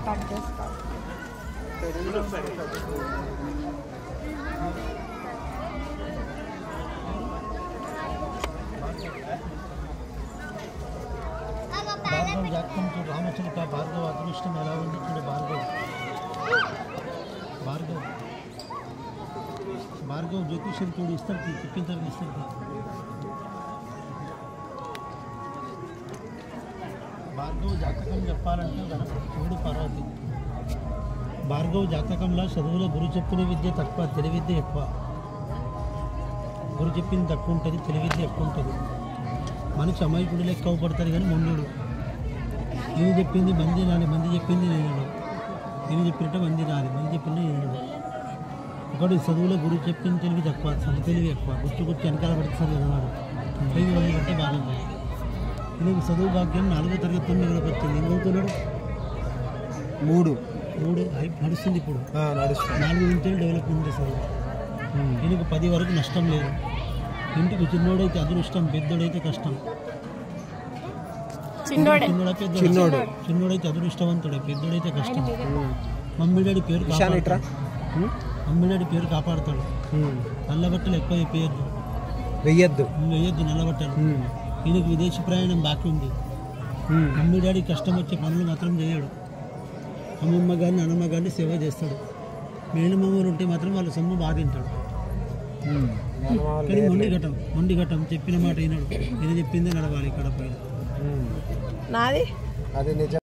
Cut చేసుకోవాలి భార్గవ్ జాతకంతో రామచిలుక భార్గవ అదృష్టం ఎలా ఉంది చూడు భార్గవ్ భార్గవ్ భార్గవ్ జ్యోతిష్యం చూడు ఇస్తారు తీ, తిప్పిన తర్వాత ఇస్తారు తీ. భార్గవ్ జాతకం చెప్పాలంటే గణప చూడు పార్వతి భార్గవ్ జాతకంలో చదువులో గురు చెప్పిన విద్య తక్కువ తెలివి విద్య ఎక్కువ గురు చెప్పింది తక్కువ ఉంటుంది తెలివి విద్య ఎక్కువ ఉంటుంది మనిషి అమాయకుడు లెక్క అవపడతాడు కానీ మొండుడు నేను చెప్పింది మంది నాలి మంది చెప్పింది నేను నేను చెప్పినట్టు మంది నాలి మంది చెప్పింది నేను ఒకటి చదువులో గురువు చెప్పింది తెలివి తక్కువ చదువు తెలివి ఎక్కువ గుర్తు గుర్తు వెనకాల పడుతుంది చదివేవాడు తెలివి వదిలిపెట్టే బాగుంది ఈయనకి చదువు భాగ్యం నాలుగో తరగతి నెలకు వచ్చింది ఏం చదువుతున్నాడు మూడు మూడు హై- నడుస్తుంది ఇప్పుడు నడుస్తుంది నాలుగు నుంచి డెవలప్మెంట్ చదువు ఈయనకు పది వరకు నష్టం లేదు ఇంటికి చిన్నోడైతే అదృష్టం పెద్దోడైతే కష్టం చిన్నోడే చిన్నోడా పెద్దోడా? చిన్నోడు. చిన్నోడైతే అదృష్టవంతుడే పెద్దోడైతే కష్టం మమ్మీ డాడీ పేరు ఇషాన్ ఇట్రా కాపాడుతాడు మమ్మీ డాడీ పేరు కాపాడుతాడు నల్ల బట్టలు ఎక్కువ వేయద్దు వెయ్యొద్దు వేయద్దు నల్ల బట్టలు ఈయనకు విదేశీ ప్రయాణం బాకీ ఉంది మమ్మీ డాడీ కష్టం వచ్చే పనులు మాత్రం చేయడు అమ్మమ్మ గారిని నాన్నమ్మ గారిని సేవ చేస్తాడు మేనమామలు ఉంటే మాత్రం వాళ్ళ సొమ్ము బాగా తింటాడు కానీ మొండి ఘటం మొండి ఘటం చెప్పిన మాట వినడు ఇది చెప్పిందే నడవాలి ఇక్కడ పైన నాది అది నిజం